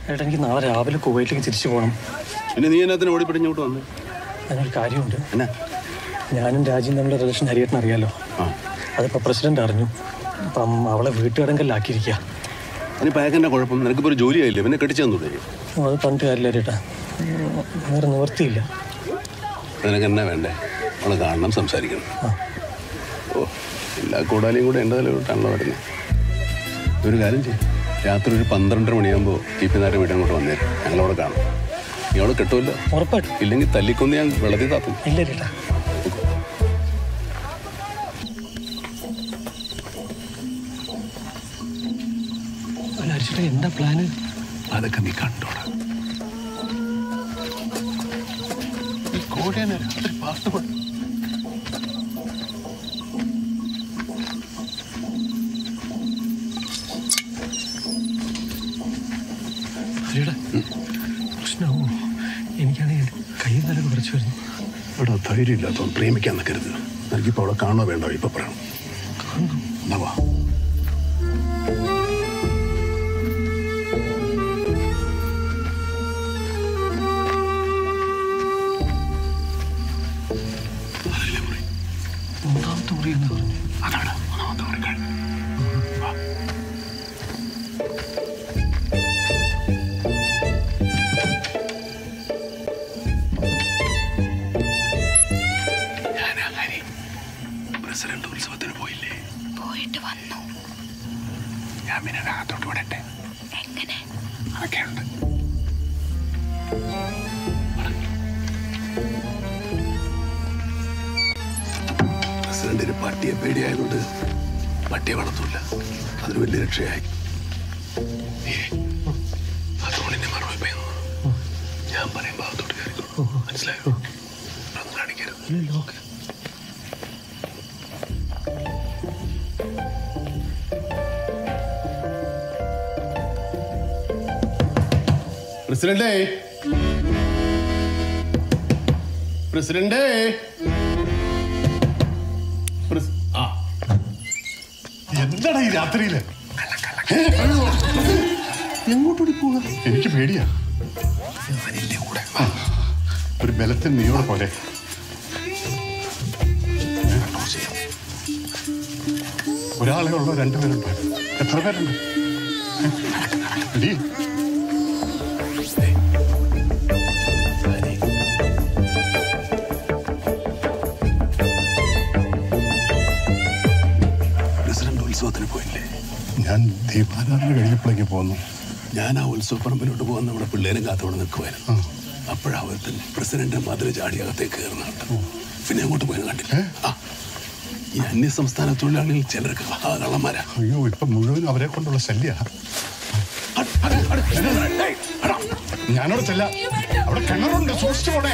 ഏട്ടാ എനിക്ക് നാളെ രാവിലെ കുവൈറ്റിലേക്ക് തിരിച്ചു പോകണം പിന്നെ നീ എന്നത്തിന് ഓടിപ്പിടിഞ്ഞോട്ട് വന്നേ അതിനൊരു കാര്യമുണ്ട് എന്നാ ഞാനും രാജ്യം തമ്മിലുള്ള റിലേഷൻ ഹരിയേട്ടൻ അറിയാലോ ആ അതിപ്പോൾ പ്രസിഡന്റ് അറിഞ്ഞു അപ്പം അവളെ വീട്ടുകടങ്കലിലാക്കിയിരിക്കുക അതിന് പയക്കൻ്റെ കുഴപ്പം നിനക്കിപ്പോൾ ഒരു ജോലി ആയില്ലേ പിന്നെ കെട്ടിച്ചു തന്നൂടെ അത് പറഞ്ഞിട്ട് കാര്യമില്ല ചേട്ടാ വേറെ നിവർത്തിയില്ല നിനക്ക് എന്നാ വേണ്ടേ അവളെ കാണണം സംസാരിക്കണം ആ. ഓ എല്ലാ കൂടാലിയും കൂടെ എൻ്റെ തലവിട്ടാണല്ലോ വരുന്നത് ഒരു കാര്യം ചെയ്യും രാത്രി ഒരു പന്ത്രണ്ടര മണിയാകുമ്പോൾ കീപ്പിനാരുടെ വീട് അങ്ങോട്ട് വന്നേരും ഞങ്ങളവിടെ കാണും നീ അവളെ കിട്ടുമല്ലോ ഉറപ്പായിട്ടും ഇല്ലെങ്കിൽ തല്ലിക്കൊന്ന് ഞാൻ വെള്ളത്തിൽ താത്തും ഇല്ല ചേട്ടാ അല്ല ഹരിച്ചേട്ടാ എന്താ പ്ലാന് അതൊക്കെ നീ കണ്ടോടാ ഈ കോഴിയാനെ രാത്രി പാർത്ത് ഹരിയേട്ടാ പ്രശ്നമാവോ എനിക്കാണെങ്കിൽ കൈ നിലക്ക് കുറച്ച് വരുന്നു ഇവിടെ ധൈര്യം ഇല്ലാത്തവൻ പ്രേമിക്കാൻ നിൽക്കരുത് നിനക്കിപ്പോൾ അവളെ കാണോ വേണ്ടോ ഇപ്പൊ പറയണം എന്നാ വാ അതിലെ മുറി. മൂന്നാമത്തെ മുറി എന്ന് പറഞ്ഞു അതാണ് മൂന്നാമത്തെ മുറി കഴിഞ്ഞു വാ ഞാനാ ഹരി പ്രസിഡന്റ് ഉത്സവത്തിന് പോയില്ലേ പോയിട്ട് വന്നു ഞാൻ പിന്നെ അകത്തോട്ട് വിടട്ടെ എങ്ങനെ അതൊക്കെയുണ്ട് പ്രസിഡന്റിന് പട്ടിയെ പേടിയായതുകൊണ്ട് പട്ടിയെ വളർത്തൂല അതൊരു വലിയ രക്ഷയായി ഏ, അതുകൊണ്ട് എന്നെ മറന്നു പോയി ഞാൻ പറയുമ്പോൾ അകത്തോട്ട് കയറിക്കോളൂ മനസ്സിലായോ ഒന്നും കാണിക്കരുത് ഇല്ല ഓക്കെ പ്രസിഡന്റേ പ്രസിഡന്റേ പ്രസ്- ആ എന്താടാ ഈ രാത്രിയില് എങ്ങോട്ടൂടി പോകാം എനിക്ക് പേടിയാ അവനില്ലേ കൂടെ ഒരു ബലത്തിൽ നീയോടെ പോലെ ഒരാളെ ഉള്ളോ രണ്ടുപേരുണ്ടോ എത്ര പേരുണ്ട് എടീ, പ്രസിഡന്റ് ഉത്സവത്തിന് പോയില്ലേ ഞാൻ ദീപാരാധന കഴിഞ്ഞപ്പോഴേക്ക് പോന്നു ഞാൻ ആ ഉത്സവപ്പറമ്പിലോട്ട് പോകാൻ നമ്മുടെ പിള്ളേരും കാത്തോടെ നിൽക്കുമായിരുന്നു അപ്പോഴാവത്തിൽ പ്രസിഡന്റ് മധുര ചാടിയകത്തേക്ക് കയറുന്ന കേട്ടോ പിന്നെ അങ്ങോട്ട് പോയി കണ്ടില്ല ആ ഈ അന്യ സംസ്ഥാന തൊഴിലാളികൾ ചിലർക്ക് കള്ളന്മാരാ അയ്യോ ഇപ്പൊ മുഴുവൻ അവരെ കൊണ്ടുള്ള ശല്യ ഞാനവിടെ ചെല്ല അവിടെ കിണറുണ്ട് സൂക്ഷിച്ചു പോണേ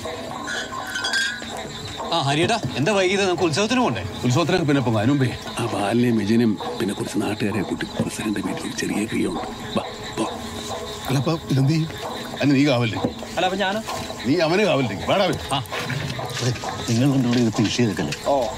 ആ ഹരിയേട്ടാ എന്താ വൈകിയത് നമുക്ക് ഉത്സവത്തിന് പോണ്ടേ ഉത്സവത്തിനൊക്കെ പിന്നെ പോകാൻ മുമ്പേ ആ ബാലിനെയും വിജയനെയും പിന്നെ കുറച്ച് നാട്ടുകാരെ കൂട്ടി പ്രസിഡന്റ് വീട്ടിൽ ഒരു ചെറിയ ക്രിയയുണ്ട് വാ പോ അല്ല അപ്പൊ ഇതെന്ത് ചെയ്യും അല്ല നീ കാവല്ലേ അല്ല അപ്പൊ ഞാനോ നീ അവന് കാവല്ലേ വേടാ ആ നിങ്ങൾ കൊണ്ടുള്ള ഇത് ഫിഷ് ചെയ്തേക്കല്ലേ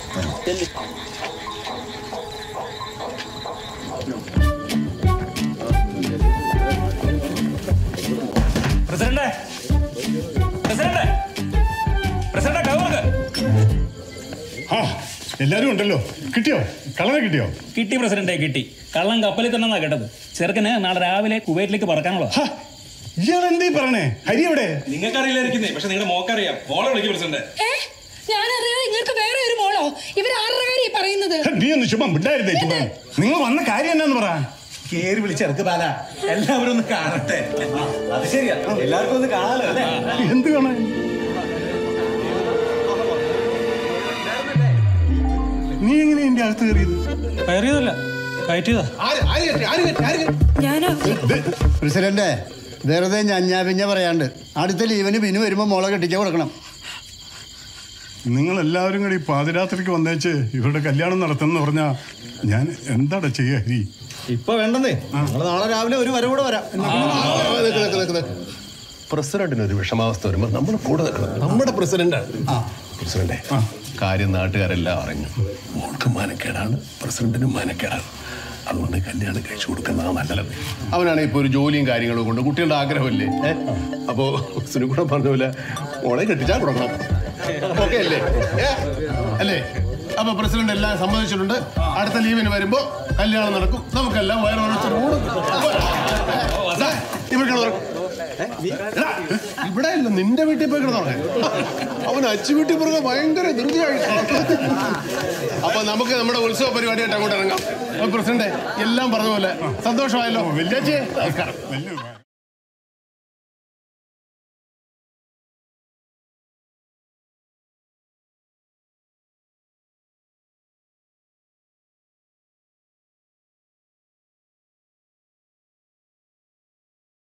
പ്രസിഡന്റ് പ്രസിഡന്റ് പ്രസിഡന്റ് കവർക്ക് ആ എല്ലാരും ഉണ്ടല്ലോ കിട്ടിയോ കളറെ കിട്ടിയോ കിട്ടി പ്രസിഡന്റെ കിട്ടി കള്ളം കപ്പലിൽ തന്നെ കേട്ടത് ചെറുക്കന് നാളെ രാവിലെ കുവൈറ്റിലേക്ക് പറക്കാനുള്ളതാ ഹാ, ഇയാൾ എന്തീ പറയണേ ഹരി എവിടെ നിങ്ങൾക്കറിയില്ലായിരിക്കുന്നേ പക്ഷെ നിങ്ങളുടെ മോക്കറിയാം മോളെ വിളിക്കും പ്രസിഡന്റ് ഏ ഞാനറിയാതെ നിങ്ങൾക്ക് വേറെ ഒരു മോളോ ഇവർ ആരുടെ കാര്യം പറയുന്നത് ഹ, നീ ഒന്ന് ചുമ്മാ മിണ്ടായിരുന്നേ ചുമ്മാ നിങ്ങൾ വന്ന കാര്യം എന്നാന്ന് പറ കേറി വിളിച്ചെടുക്ക് പാല എല്ലാവരും ഒന്ന് കാണട്ടെ അത് ശരിയാ എല്ലാവർക്കും ഒന്ന് കാണാലോ അല്ലേ എന്ത് കാണാൻ നീ എങ്ങനെ എന്റെ അകത്ത് കയറിയത് കയറിയതല്ല കയറ്റിയതാ ഞാനോ പ്രസിഡന്റ് വെറുതെ ഞഞ്ഞാ പിഞ്ഞ പറയാണ്ട് അടുത്ത ലീവിന് ബിനു വരുമ്പോ മോളെ കെട്ടിച്ചു കൊടുക്കണം നിങ്ങൾ എല്ലാവരും കൂടി പാതിരാത്രിക്ക് വന്നേച്ച് ഇവരുടെ കല്യാണം നടത്തുന്ന പറഞ്ഞാ ഞാൻ എന്താടാ ചെയ്യാ ഹരി ഇപ്പൊ വേണ്ടെന്നേ നമ്മള് നാളെ രാവിലെ ഒരു വരവ് കൂടെ വരാം പ്രസിഡന്റിന് ഒരു വിഷമാവസ്ഥ വരുമ്പോൾ നമ്മൾ കൂടെ നിൽക്കണം നമ്മുടെ പ്രസിഡന്റാണ് പ്രസിഡന്റെ കാര്യം നാട്ടുകാരെല്ലാം അറിഞ്ഞു മോൾക്ക് മാനക്കേടാണ് പ്രസിഡന്റിനും മാനക്കേടാണ് അതുകൊണ്ട് കല്യാണം കഴിച്ചു കൊടുക്കുന്നതാണ് നല്ലത് അവനാണെങ്കിൽ ഇപ്പൊ ഒരു ജോലിയും കാര്യങ്ങളും കൊണ്ട് കുട്ടികളുടെ ആഗ്രഹമല്ലേ ഏ? അപ്പോ സുനിക്കൂടെ പറഞ്ഞ പോലെ മോളെ കെട്ടിച്ചാൽ കൊടുക്കണം ഓക്കെ അല്ലേ ഏ? അല്ലേ അപ്പൊ പ്രസിഡന്റ് എല്ലാം സമ്മതിച്ചിട്ടുണ്ട് അടുത്ത ലീവിന് വരുമ്പോ കല്യാണം നടക്കും നമുക്കെല്ലാം വയറൊഴിച്ചൊരു ഇവിടെ അല്ല നിന്റെ വീട്ടിൽ പോയി കിടന്നോളെ അവൻ അച്ചു വീട്ടിൽ പുറകെ ഭയങ്കര ധൃതിയായി അപ്പൊ നമുക്ക് നമ്മുടെ ഉത്സവ പരിപാടിയായിട്ട് അങ്ങോട്ട് ഇറങ്ങാം അപ്പൊ പ്രസിഡന്റ് എല്ലാം പറഞ്ഞ പോലെ സന്തോഷമായല്ലോ ചേച്ചി നമസ്കാരം വലിയ ഉപകാരം.